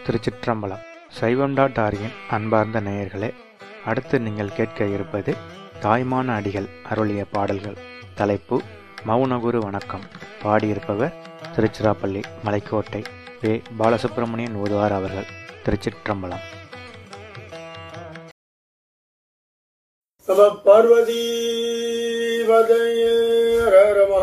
திருச்சிற்றம்பலம் சைவம் டாட் ஆர்கின் அன்பார்ந்த நேயர்களே அடுத்து நீங்கள் கேட்க இருப்பது தாய்மான அடிகள் அருளிய பாடல்கள் தலைப்பு மௌனகுரு வணக்கம் பாடியிருப்பவர் திருச்சிராப்பள்ளி மலைக்கோட்டை வே பாலசுப்பிரமணியன் ஓதுவார் அவர்கள் திருச்சிற்றம்பலம் நம பார்வதி வதையர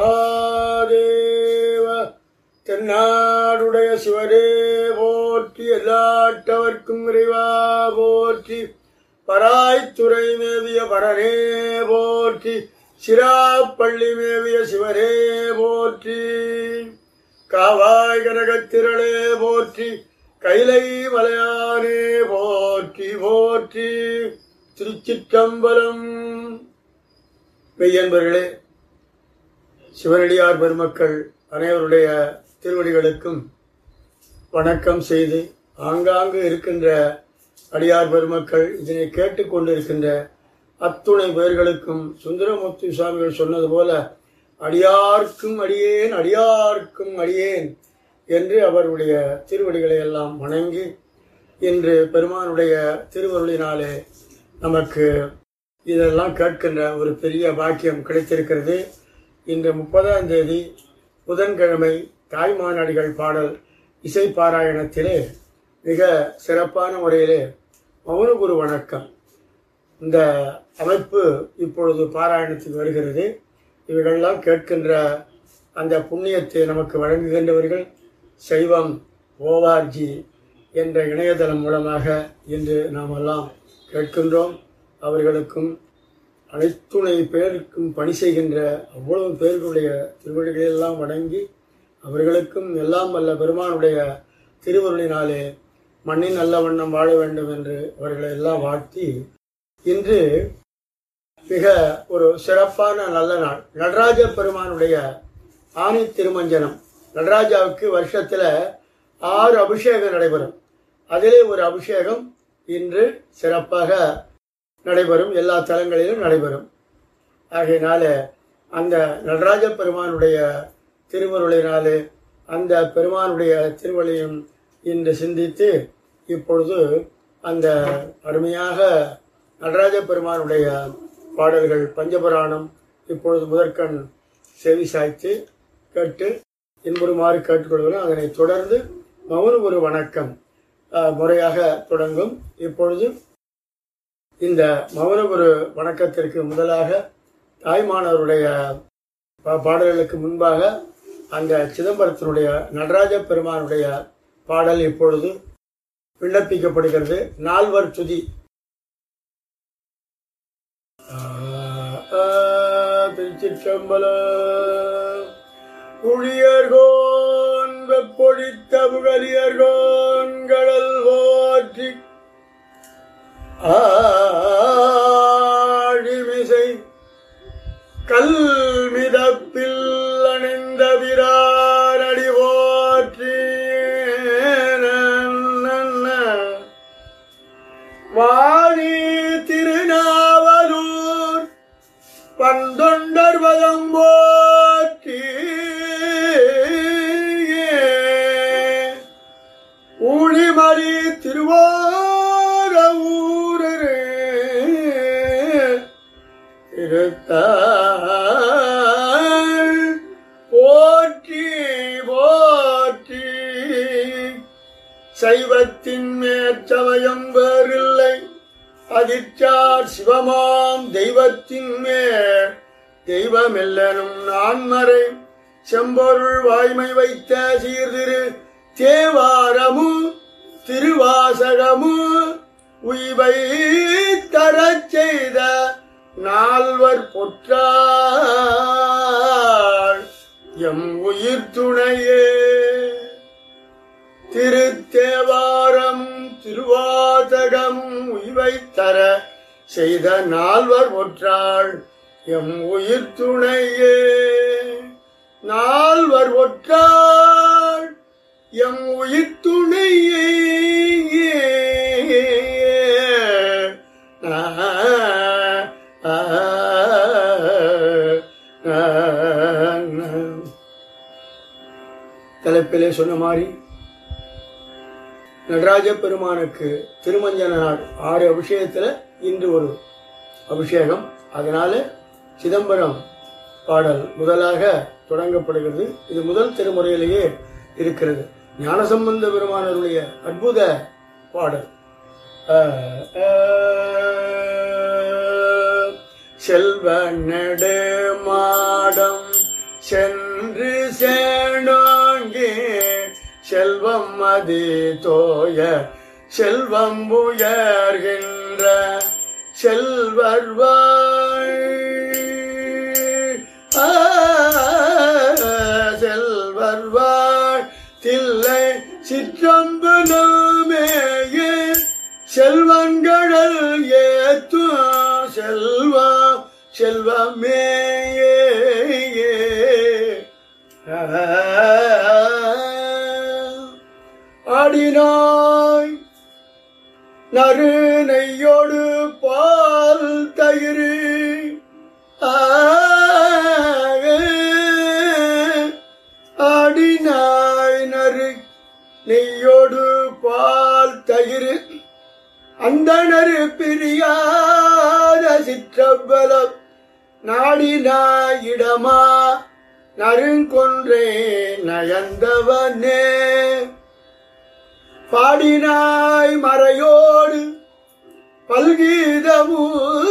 மகாதேவ தென்னாடுடைய சிவரே போற்றி எல்லாட்டவர்க்கும் இறைவா போற்றி பராய்த்துறை மேவிய பரனே போற்றி சிராப்பள்ளி மேவிய சிவரே போற்றி காவாய் கனகத்திரளே போற்றி கைலை மலையானே போற்றி போற்றி திருச்சிற்றம்பலம் மெய்யன்பர்களே சிவனடியார் பெருமக்கள் அனைவருடைய திருவடிகளுக்கும் வணக்கம் செய்து ஆங்காங்கு இருக்கின்ற அடியார் பெருமக்கள் இதனை கேட்டுக்கொண்டிருக்கின்ற அத்துணை பேர்களுக்கும் சுந்தரமூர்த்தி சுவாமிகள் சொன்னது போல அடியார்க்கும் அடியேன் அடியார்க்கும் அடியேன் என்று அவருடைய திருவடிகளை எல்லாம் வணங்கி இன்று பெருமானுடைய திருவருளினாலே நமக்கு இதெல்லாம் கேட்கின்ற ஒரு பெரிய பாக்கியம் கிடைத்திருக்கிறது இன்று முப்பதாம் தேதி புதன்கிழமை தாய்மாநாடிகள் பாடல் இசை பாராயணத்திலே மிக சிறப்பான முறையிலே மௌனகுரு வணக்கம் இந்த அமைப்பு இப்பொழுது பாராயணத்துக்கு வருகிறது இவைகளெல்லாம் கேட்கின்ற அந்த புண்ணியத்தை நமக்கு வழங்குகின்றவர்கள் சைவம் ஓஆர்ஜி என்ற இணையதளம் மூலமாக இன்று நாம் எல்லாம் கேட்கின்றோம் அவர்களுக்கும் அனைத்துணை பேருக்கும் பணி செய்கின்ற அவ்வளவு பேர்களுடைய திருவடிகளெல்லாம் வணங்கி அவர்களுக்கும் எல்லாம் வல்ல பெருமானுடைய திருவருளினாலே மண்ணின் நல்ல வண்ணம் வாழ வேண்டும் என்று அவர்களை எல்லாம் வாழ்த்தி இன்று மிக ஒரு சிறப்பான நல்ல நாள் நடராஜ பெருமானுடைய ஆணி திருமஞ்சனம் நடராஜாவுக்கு வருஷத்துல ஆறு அபிஷேகம் நடைபெறும் அதிலே ஒரு அபிஷேகம் இன்று சிறப்பாக நடைபெறும் எல்லா தலங்களிலும் நடைபெறும் ஆகையினால அந்த நடராஜ பெருமானுடைய திருவருளினாலே அந்த பெருமானுடைய திருவழியும் இன்று சிந்தித்து இப்பொழுது அந்த அருமையாக நடராஜ பெருமானுடைய பாடல்கள் பஞ்சபுராணம் இப்பொழுது முதற்கண் செவி சாய்த்து கேட்டு இன்புறுமாறு கேட்டுக்கொள்கிறோம் அதனை தொடர்ந்து மௌன ஒரு வணக்கம் அஹ், முறையாக தொடங்கும் இப்பொழுது இந்த மௌனகுரு வணக்கத்திற்கு முதலாக தாய்மானவருடைய பா- பாடல்களுக்கு முன்பாக அந்த சிதம்பரத்தினுடைய நடராஜ பெருமானுடைய பாடல் இப்பொழுது விண்ணப்பிக்கப்படுகிறது நால்வர் துதி ஆ, ஆ, திருச்சிற்றம்பலம் குழியர்கோன் வெப்பொழித்த புகழியர்கோன் கடல் போற்றி ஆழிமிசை கல்மிதப்பில் அணிந்த விரானடி போற்றி வாணி திருநாவலூர் பந்தொண்டர் வதம் போற்றி ஊழிமறி திருவார ஊரே திருத்தாள் போற்றி போற்றி சைவத்தின் மேற்சமயம் வேறில்லை அதிர்ச்சார் சிவமாம் தெய்வத்தின் மேல் தெய்வமெல்லனும் நான்மறை செம்பொருள் வாய்மை வைத்த சீர்திரு தேவாரமு திருவாசகமு உய்வை தரச் செய்த நால்வர் பொற்றாள் எம் உயிர் துணையே திருத்தேவாரம் திருவாதகம் உய்வை தர செய்த நால்வர் ஒற்றாள் எம் உயிர் துணையே நால்வர் ஒற்றாள் எம் உயிர் துணையே ஆ, ஆ, ஆ, ஆ. தலைப்பிலே சொன்ன மாதிரி நடராஜ பெருமானுக்கு திருமஞ்சன நாள் ஆறு அபிஷேகத்துல இன்று ஒரு அபிஷேகம் அதனால சிதம்பரம் பாடல் முதலாக தொடங்கப்படுகிறது இது முதல் திருமுறையிலேயே இருக்கிறது ஞானசம்பந்த பெருமானருடைய அற்புத பாடல் அஹ், அஹ், செல்வ நெடுமாடம் சென்று சேனோங்கே செல்வம் மதி தோய செல்வம் உயர்கின்ற செல்வர் வாழ் ஆ, செல்வர் வாழ் தில்லை சிற்றம்பலமேயே செல்வங்கடல் ஏத்து செல்வா செல்வமேயே ஆடினாய் நறு நெய்யோடு பால் தயிர் ஆடினாய் நறு நெய்யோடு பால் தயிர் அந்தணரு பிரியாத சிற்றம்பலம் நாடினாயிடமா நறுங்கொன்றே நயந்தவனே பாடினாய் மறையோடு பல்கீதமு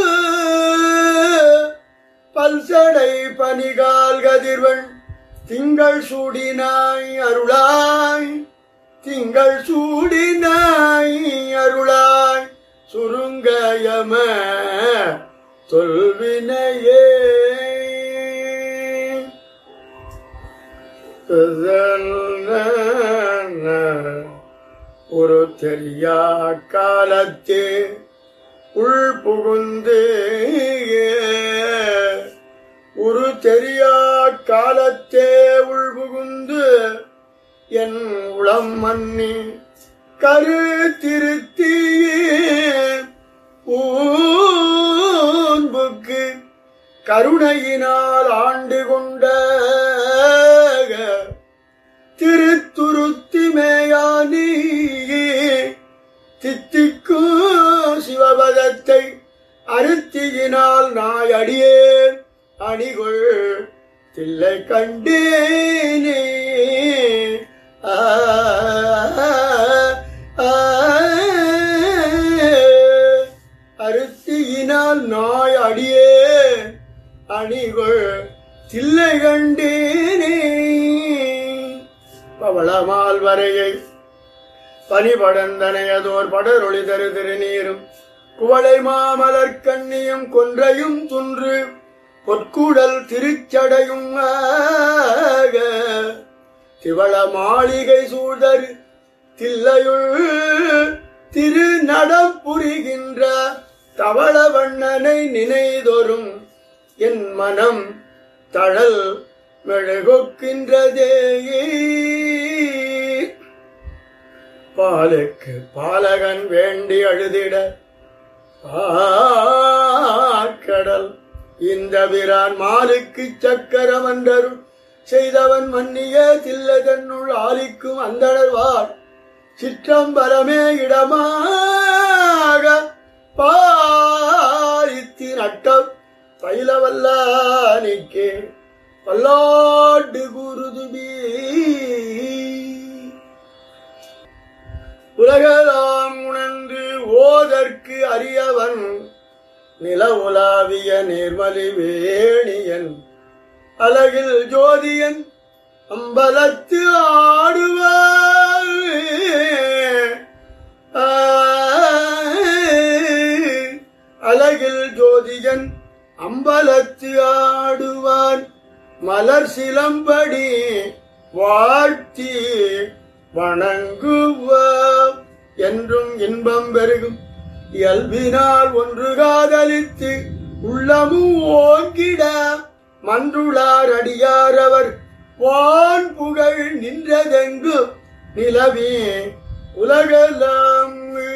பல்சடை பனிகால் கதிர்வன் திங்கள் சூடினாய் அருளாய் திங்கள் சூடினாய் அருளாய் சுருங்கயம தொல்வினையே ஒரு தெரியா காலத்தே உள் புகுந்து ஒரு தெரியா காலத்தே உள் புகுந்து என் உளம் மன்னி கரு திருத்தி ஊன்புக்கு கருணையினால் ஆண்டு கொண்ட திருத்துருத்தி மேயானி தித்திக்கும் சிவபதத்தை அருத்தியினால் நாய் அடியேன் அணிகொள் தில்லை கண்டேனே ஆ, ஆ, அருத்தியினால் நாய் அடியே அணிகொள் தில்லை கண்டேனே பவளமால் வரையை பனிபடந்தனையதோர் படரொளி தரு திருநீரும் குவளை மாமலர் கண்ணியும் கொன்றையும் துன்று பொற்கூடல் திருச்சடையும் ஆக திவள மாளிகை சூழ்தரு தில்லையுள் திரு நடம் புரிகின்ற தவள வண்ணனை நினைதொரும் என் மனம் தழல் மெழுகொக்கின்றதே பாலுக்கு பாலகன் வேண்டி அழுதிட கடல் இந்த பிரான் மாலுக்கு சக்கரம் என்றரும் செய்தவன் மன்னிய தில்லை தன்னுள் ஆலிக்கும் அந்தணர்வார் சிற்றம்பலமே இடமாக பாரித்து நட்டம் பயிலவல்லானிக்கே பல்லாண்டு குருதுபீ உலகலாம் உணர்ந்து ஓதற்கு அறியவன் நில உலாவிய நேர்மலி வேணியன் அழகில் ஜோதியன் அம்பலத்து ஆடுவார் ஆ, அழகில் ஜோதியன் அம்பலத்து ஆடுவான் மலர் சிலம்படி வாழ்த்தி வணங்குவார் என்றும் இன்பம் பெருகும் இயல்பினால் ஒன்று காதலித்து உள்ளமும் ஓங்கிட மன்றுளார் அடியார் அவர் வான் புகழ் நின்றதெங்கு நிலவி உலகெல்லாம்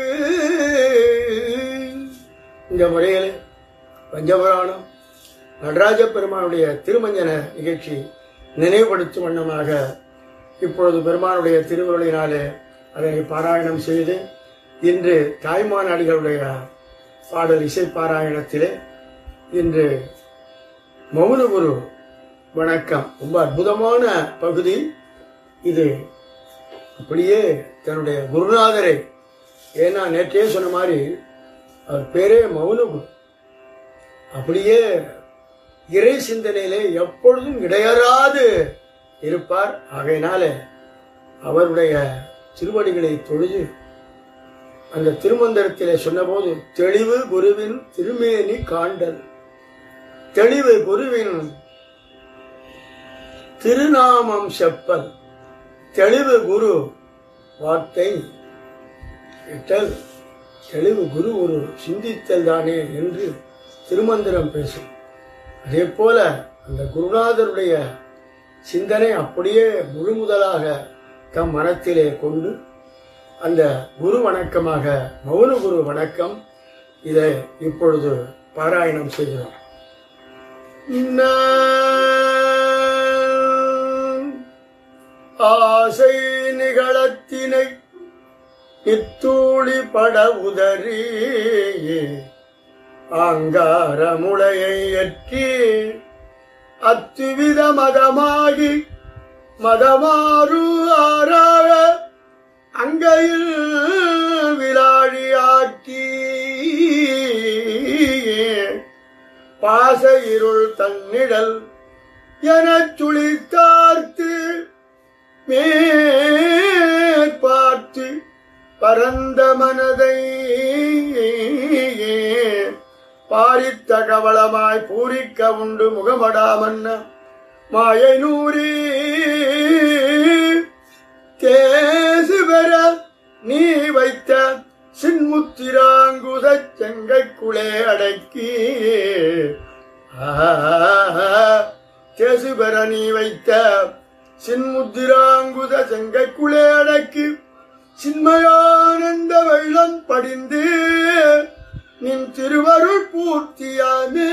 இந்த முறையில் பஞ்சபுராணம் நடராஜ பெருமானுடைய திருமஞ்சன நிகழ்ச்சி நினைவுபடுத்தும் வண்ணமாக இப்பொழுது பெருமானுடைய திருவுருளினாலே அதனை பாராயணம் செய்து இன்று தாய்மான் அடிகளுடைய பாடல் இசை பாராயணத்திலே இன்று மௌனகுரு வணக்கம் ரொம்ப அற்புதமான பகுதி இது அப்படியே தன்னுடைய குருநாதரை ஏன்னா நேற்றே சொன்ன மாதிரி அவர் பேரே மௌனகுரு அப்படியே இறை சிந்தனையிலே எப்பொழுதும் இடையறாது இருப்பார் ஆகையினால அவருடைய திருவடிகளை தொழுது அந்த திருமந்திரத்திலே சொன்னபோது தெளிவு குருவின் திருமேனி காண்டல் தெளிவு குருவின் திருநாமம் செப்பல் தெளிவு குரு வார்த்தை இட்டல் தெளிவு குரு ஒரு சிந்தித்தல் தானே என்று திருமந்திரம் பேசும் அதே போல அந்த குருநாதருடைய சிந்தனை அப்படியே முழுமுதலாக தம் மனத்திலே கொண்டு அந்த குரு வணக்கமாக மௌன குரு வணக்கம் இதை இப்பொழுது பாராயணம் செய்கிறோம் நான் ஆசை நிகழத்தினை இத்தூளி பட உதறி ஆங்காரமுளையை எற்றி அத்துவித மதமாகி மதமாறு ஆறாக அங்கையில் விளாடியாக்கி பாச இருள் தன்னிடல் எனச் சுழித்தார்த்து மேற்பார்த்து பரந்த மனதை பாரித்த கவளமாய் பூரிக்க உண்டு முகமடாமன்ன மாயை நூறி தேசு பெற நீ வைத்த சின்முத்திராங்குதச் செங்கைக்குளே அடக்கி தேசு பெற நீ வைத்த சின்முத்திராங்குத செங்கைக்குளே அடக்கி சின்மயானந்த வெள்ளம் படிந்து நின் திருவருள் பூர்த்தியானே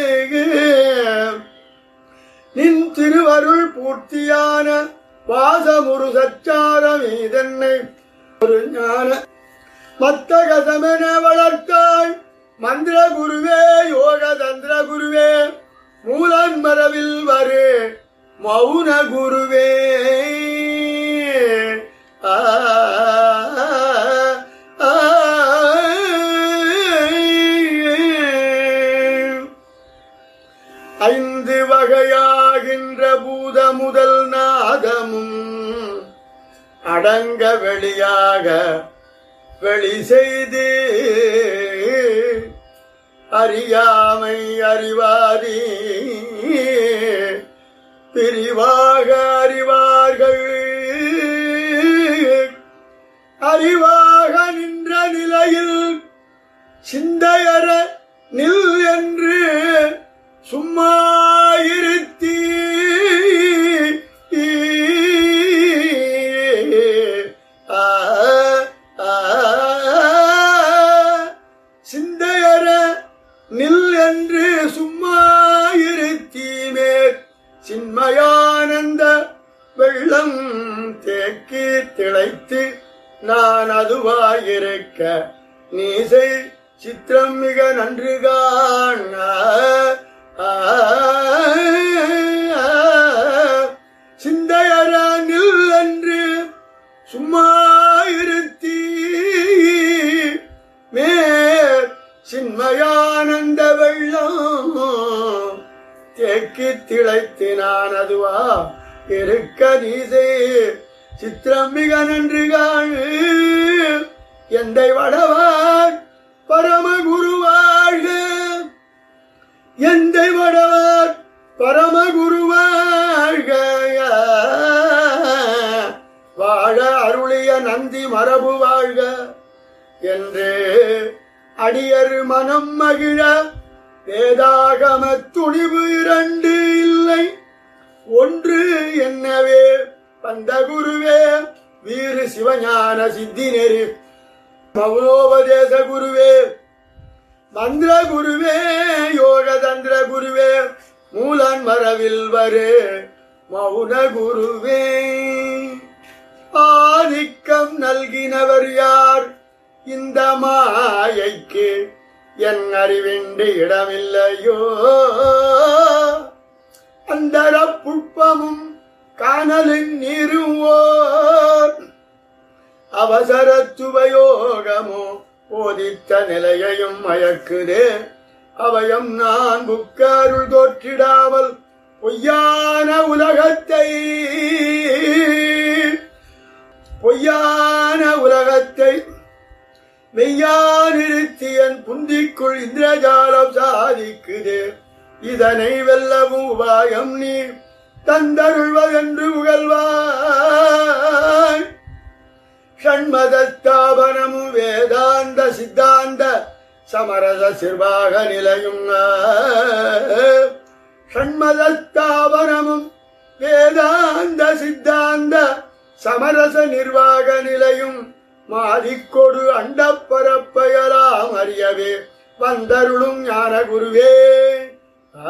நின் திருவருள் பூர்த்தியான பாசமுரு சச்சாரம் இதென்னை ஒரு ஞான மத்தகதமென வளர்த்தாய் மந்திர குருவே யோக தந்திர குருவே மூலன் மரவில் வரு மௌன குருவே ஆ ஆ, ஐந்து வகையாகின்ற பூத முதல் நாதமும் அடங்க வெளியாக வெளி செய்து அறியாமை அறிவாரி பிரிவாக அறிவார்கள் அறிவாக நின்ற நிலையில் சிந்தையற நில் என்று சும்மா இருத்தி ஆ, ஆ, சிந்தையற நில் என்று சும்மா இருத்தி மேற் சின்மயானந்த வெள்ளம் தேக்கி திளைத்து நான் அதுவாயிருக்க நீசை சித்திரம் மிக நன்று காண சிந்தையரா நில் என்று சும்மா இருத்தி மேற் சின்மயானந்த வெள்ளம் தேக்கி திளைத்தினான் அதுவா இருக்க நீசே சித்திரம் மிக நன்று காணு எந்தை வடவார் பரமகுருவாழ்க எந்தை வடவார் பரமகுருவாழ்க வாழ அருளிய நந்தி மரபு வாழ்க என்று அடியர் மனம் மகிழ வேதாகம துணிவு இரண்டு இல்லை ஒன்று என்னவே பந்த குருவே வீறு சிவஞான சித்தி நெறி மௌனோபதேச குருவே மந்திர குருவே யோக தந்திர குருவே மூலன் மரவில் வரு மௌன குருவே ஆதிக்கம் நல்கினவர் யார் இந்த மாயைக்கு என் அறிவின்றி இடமில்லையோ அந்தர புட்பமும் காணலின் நீரும் ஓர் அவசர துபயோகமோ போதித்த நிலையையும் மயக்குதே அவையம் நான் புக்கருள் தோற்றிடாமல் பொய்யான உலகத்தை பொய்யான உலகத்தை மெய்யானிருத்தியன் புந்திக்குள் இந்திரஜாலம் சாதிக்குதே இதனை வெல்லவும் உபாயம் நீ தந்தருள்வதென்று உகழ்வாய் ஷண்மதஸ்தாபனமும் வேதாந்த சித்தாந்த சமரச சிர்வாக நிலையும் ஷண்மதஸ்தாபனமும் வேதாந்த சித்தாந்த சமரச நிர்வாக நிலையும் மாதிக்கொடு அண்டப்பரப்பயலாம் அறியவே வந்தருளும் ஞான குருவே ஆ,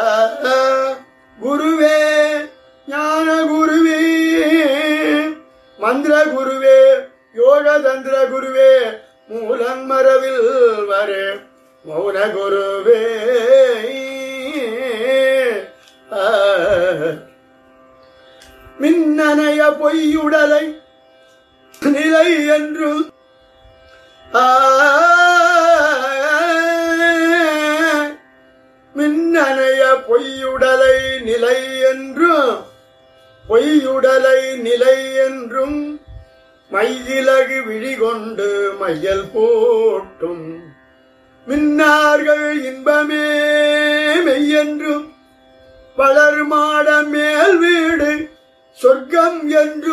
குருவே ஞான குருவே மந்திர குருவே யோக தந்திர குருவே மூலன் மரவில் வரு மௌன குருவே ஆ. மின்னணைய பொய்யுடலை நிலை என்றும் ஆ, மின்னணைய பொய்யுடலை நிலை என்றும் பொய்யுடலை நிலை என்றும் மையிலகு விழிகொண்டு மையல் போட்டும் மின்னார்கள் இன்பமே மெய்யென்றும் வளர் மாட மேல் வீடு சொர்க்கம் என்று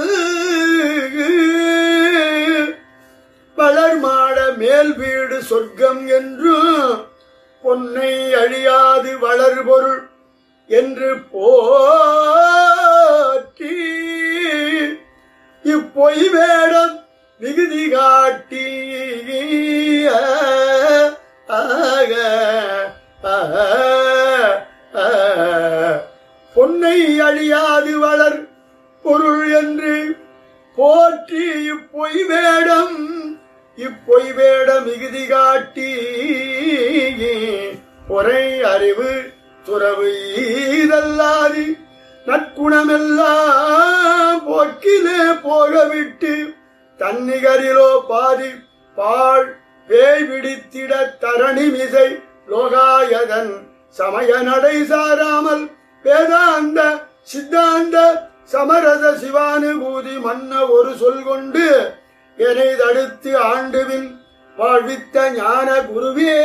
வளர் மாட மேல் வீடு சொர்க்கம் என்று பொன்னை அழியாது வளர் பொருள் என்று போற்றி இப்பொய் வேடம் மிகுதி காட்டி ஆக பொன்னை அழியாது வளர் பொருள் என்று போற்றி இப்பொய் வேடம் இப்பொய் வேட மிகுதி காட்டி பொறை அறிவு துறவு ஈதல்லாது நற்குணமெல்லாம் போக்கிலே போகவிட்டு தன்னிகரிலோ பாதி பாழ் பேய் பிடித்திட தரணி மிசை லோகாயதன் சமய நடை சாராமல் வேதாந்த சித்தாந்த சமரச சிவானுபூதி மன்ன ஒரு சொல் கொண்டு என்னை தடுத்து ஆண்டுவின் வாழ்வித்த ஞான குருவே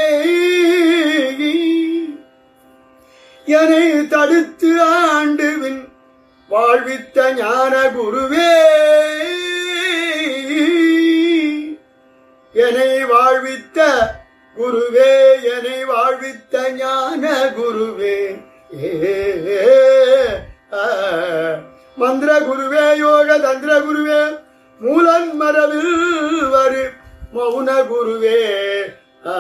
என்னை தடுத்து ஆண்டுவின் வாழ்வித்த ஞான குருவே என்னை வாழ்வித்த குருவே என்னை வாழ்வித்த ஞான குருவே ஏ ஆ. மந்திர குருவே யோக தந்திர குருவே மூலன் மரபில் வரு மௌன குருவே ஆ.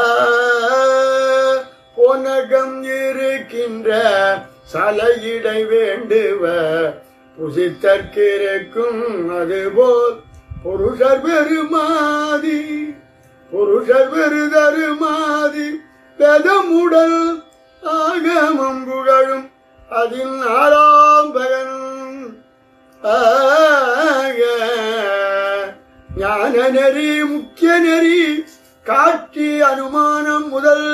பொனகம் இருக்கின்ற சலையிடை வேண்டுவ புசித்தற்கிருக்கும் அதுபோல் புருஷர் பெருமாதி புருஷர் பெருதருமாதி பெதமுடல் ஆகமம் புகழும் அதில் ஆறாம் பகன் ஆக ஞான நெறி முக்கிய நெறி காட்சி அனுமானம் முதல்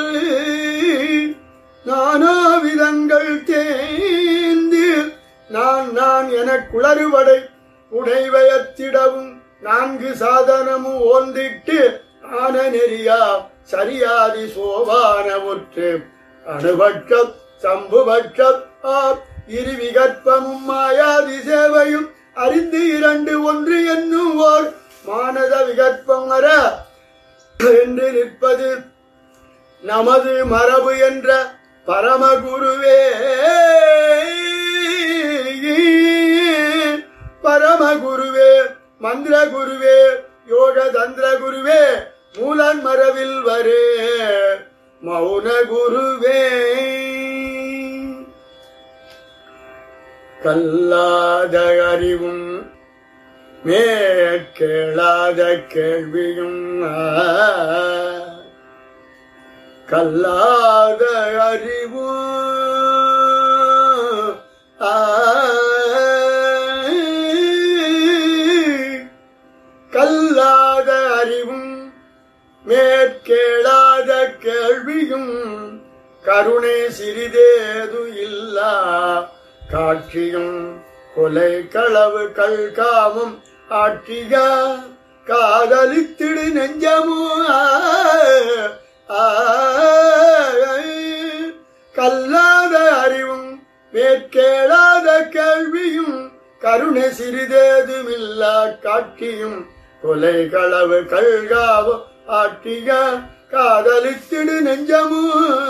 நானாவிதங்கள் தேர்ந்து நான் நான் என குளறுவடை உடைவயத்திடவும் நான்கு சாதனமும் ஓந்திட்டு ஆன நெறியா சரியாதி சோபான ஒற்று அணுபட்சம் சம்புபட்சம் ஆப் இரு விகற்பமும் மாயாதி சேவையும் அறிந்து இரண்டு ஒன்று என்னும் ஓர் மானத விகற்பம் வர என்று நிற்பது நமது மரபு என்ற பரமகுருவே பரமகுருவே மந்திர குருவே யோக தந்திர குருவே மூலன் மரபில் வரே மௌன குருவே கல்லாத அறிவும் மேற்கேளாத கேள்வியும் கல்லாத அறிவும் ஆ, கல்லாத அறிவும் மேற்கேளாத கேள்வியும் கருணை சிறிதேது இல்லா காட்சியும் கொலை களவு கல்காமும் ஆட்சிக காதலித்திடு நெஞ்சமோ கல்லாத அறிவும் மேற்கேளாத கேள்வியும் கருணை சிறிதேதுமில்லா காட்சியும் கொலை களவு கல்காவும் ஆட்டிக காதலித்திடு நெஞ்சமு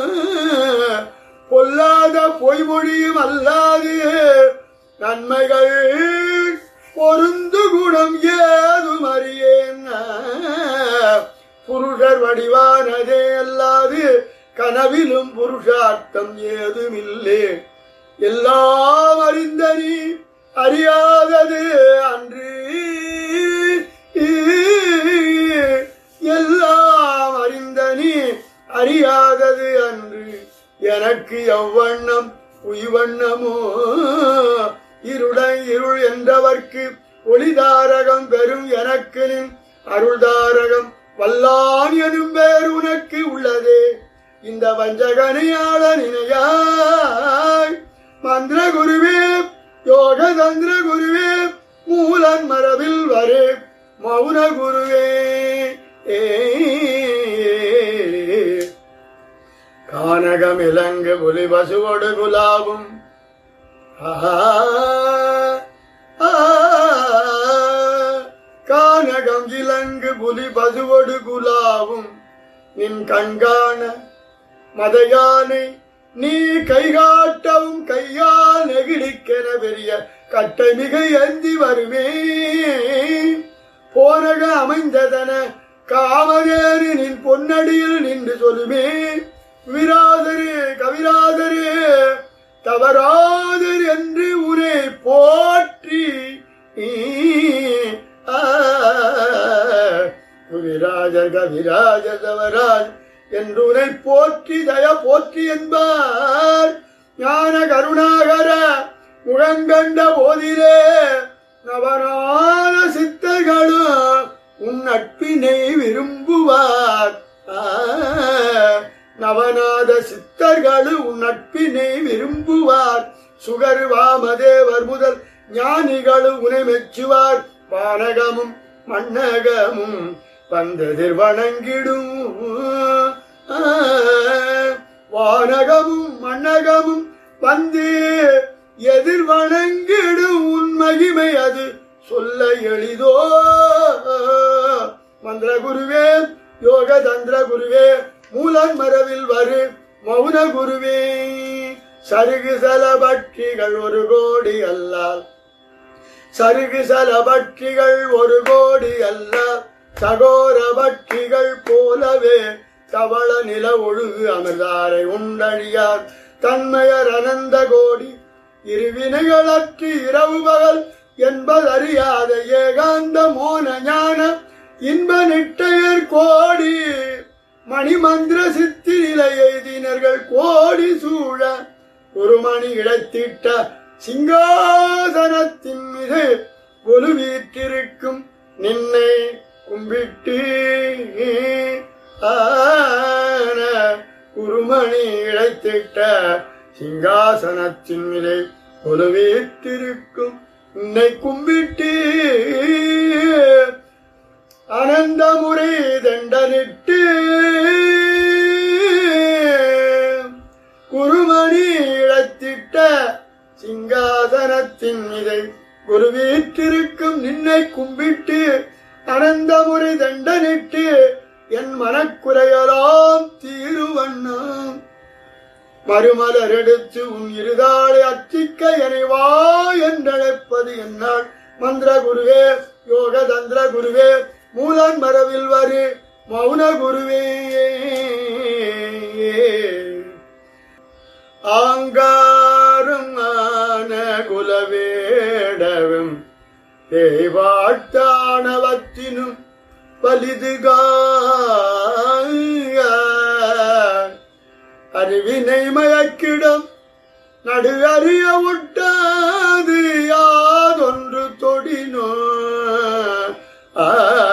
பொல்லாத பொய்மொழியும் அல்லாது நன்மைகள் பொருந்து குணம் ஏதும் அறியேன் புருஷர் வடிவானதே அல்லாது கனவிலும் புருஷார்த்தம் ஏதுமில்லே எல்லாம் அறிந்த நீ அறியாதது அன்று எல்லாம் அறிந்த நீ அறியாதது அன்று எனக்கு எவ்வண்ணம் உய்வண்ணமோ இருளை இருள் என்றவர்க்கு ஒளிதாரகம் பெறும் எனக்கு நின் அருள்தாரகம் வல்லான் எனும் பேர் உனக்கு உள்ளதே இந்த வஞ்சகனையாள நினையாய் மந்திர குருவே யோக தந்திர குருவே மூலன் மரபில் வரே மௌன குருவே ஏ கானகம் இலங்கு புலி பசுவோடு குலாவும் ஆஹா, ஆ, கானகம் இலங்கு புலி பசுவோடு குலாவும் நின் கண்காண மதையானை நீ கைகாட்டவும் கையால் நெகிழிக்கென பெரிய கட்டை மிகை ஏந்தி வருமே போனக அமைந்ததன காமதேறு நின் பொன்னடியில் நின்று சொல்லுமே விராதரு கவிராதரு தவறாதர் என்று உரை போற்றி ஆ, விராஜர் கவிராஜர் தவராஜ் என்று உரை போற்றி தய போற்றி என்பார் ஞான கருணாகர முழங்கண்ட போதிலே நவரான சித்தர்களும் உன் நட்பினை விரும்புவார் ஆ, நவநாத சித்தர்களும் உன் நட்பினை விரும்புவார் சுகர் வாமதேவர் முதல் ஞானிகளும் உனை மெச்சுவார் வானகமும் மண்ணகமும் வந்ததிர் வணங்கிடும் ஆ, வானகமும் மண்ணகமும் வந்து எதிர் வணங்கிடும் உன் மகிமை அது சொல்ல எளிதோ மந்திர குருவே யோக தந்திர குருவே மூலன் மரவில் வரு மௌன குருவே சருகு சல பட்சிகள் ஒரு கோடி அல்லால் சருகு சல பட்சிகள் ஒரு கோடி அல்ல சகோர பட்சிகள் போலவே தவள நில ஒழுகு அமிர்தாரை உண்டழியார் தன்மையர் அனந்த கோடி இருவினைகளற்று இரவு பகல் என்பதறியாத ஏகாந்த மோன ஞான இன்ப நிட்டையர் கோடி மணிமந்திர சித்தி நிலை எய்தினர்கள் கோடி சூழ ஒரு மணி இழைத்திட்ட சிங்காசனத்தின் மீது ஒரு வீற்றிருக்கும் நின்னை கும்பிட்டு ஆன குருமணி இழைத்திட்ட சிங்காசனத்தின் மீது ஒரு வீற்றிருக்கும் உன்னை கும்பிட்டு அனந்த முறை தண்டனிட்டு குருமணி இழத்திட்ட சிங்காசனத்தின் மீதை குரு வீற்றிருக்கும் நின்னை கும்பிட்டு அனந்த முறை தண்டனிட்டு என் மனக்குறையலாம் தீருவண்ணம் மறுமலர் எடுத்து உன் இருதாளை அச்சிக்க என்னை வா என்றழைப்பது என்னால் மந்திர குருவே யோக தந்திர குருவே மூலன் மரவில் வரு மௌன குருவே ஆங்காரம் ஆன குலவேடவும் பேய்வாழ்த்தானவத்தினும் பலிதுகா அறிவினை மயக்கிடம் நடு அறிய விட்டாது யாதொன்று தொடினோ ஆ.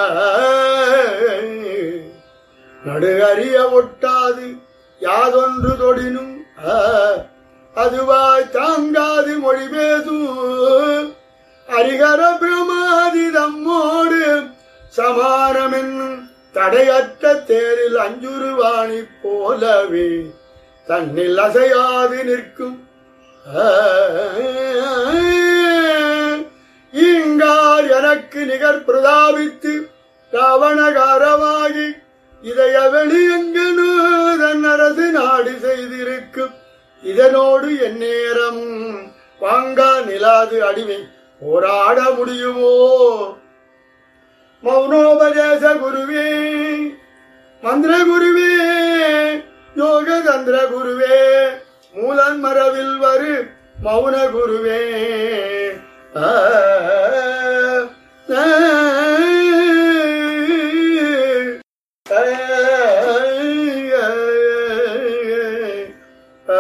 நடு அறிய ஒட்டாது யாதொன்று தொடினும் ஆ. அதுவாய் தாங்காது மொழி பேசும் அரிகர பிரமாதி தம்மோடு சமானமென்னும் தடையற்ற தேரில் அஞ்சுருவாணி போலவே தன்னில் அசையாது நிற்கும் ஈங்கார் எனக்கு நிகர் பிரதாபித்து ராவணகாரமாகி இதய வெளியெங்கனு தன்னரசு நாடு செய்திருக்கும் இதனோடு எந்நேரம் வாங்கா நிலாது அடிமை போராட முடியுமோ மௌனோபதேச குருவே மந்திர குருவே யோக தந்திர குருவே மூலன் மரவில் வரு மௌன குருவே ஆ, ஆ, ஆ, ஆ,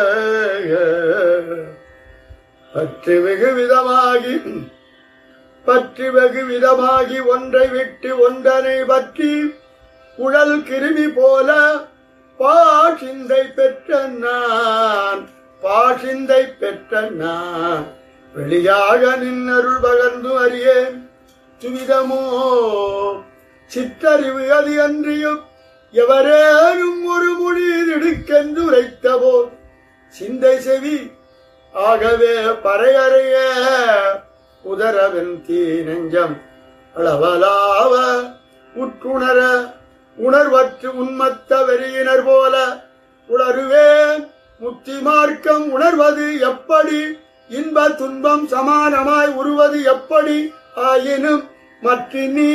பற்று வெகு விதமாகி பற்றி வெகு விதமாகி ஒன்றை விட்டு ஒன்றனை பற்றி குழல் கிருமி போல பாஷிந்தை பெற்ற நான் பாஷிந்தை பெற்ற நான் வெளியாக நின்னருள் பகர்ந்து அறியேன் துவிதமோ சிற்றறிவு அது அன்றியும் எவரேனும் ஒரு மொழி திடுக்கென்று உரைத்தவோ சிந்தை செவி ஆகவே பறையறைய உதரவன் தீ நெஞ்சம் அளவலாவ உற்றுணர உணர்வற்று உன்மத்த வெறியினர் போல உணருவேன் முத்தி மார்க்கம் உணர்வது எப்படி இன்ப துன்பம் சமானமாய் உருவது எப்படி ஆயினும் மற்ற நீ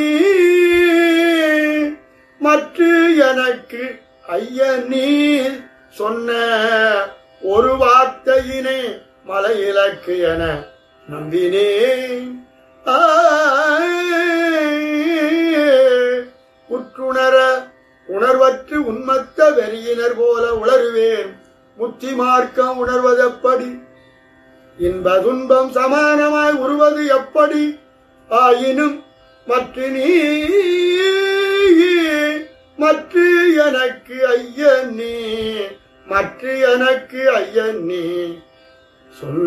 மற்ற எனக்கு ஐய நீ சொன்ன ஒரு வார்த்தையினை மலை இலக்கு என நம்பினேன் ஆ, உற்றுணர உணர்வற்று உன்மத்த வெறியினர் போல உளருவேன் முத்தி மார்க்கம் உணர்வதெப்படி இன்ப துன்பம் சமானமாய் உருவது எப்படி ஆயினும் மற்ற நீ மற்ற எனக்கு ஐயன் நீ மற்ற எனக்கு ஐயன் நீ சொன்ன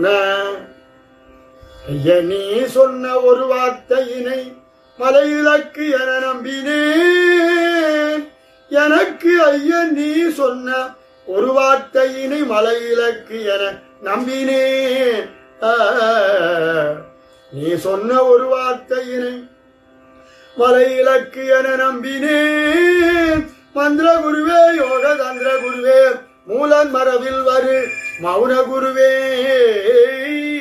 ஐய நீ சொன்ன ஒரு வார்த்தையினை மலையிலக்கு என நம்பினேன் எனக்கு ஐயன் நீ சொன்ன ஒரு வார்த்தையினை மலையிலக்கு என நம்பினேன் ஆ, நீ சொன்ன ஒரு வார்த்தையினை மலையிலக்கு என நம்பினேன் மந்திர குருவே யோக தந்திர குருவே மூலன் மரபில் வரு மௌன குருவே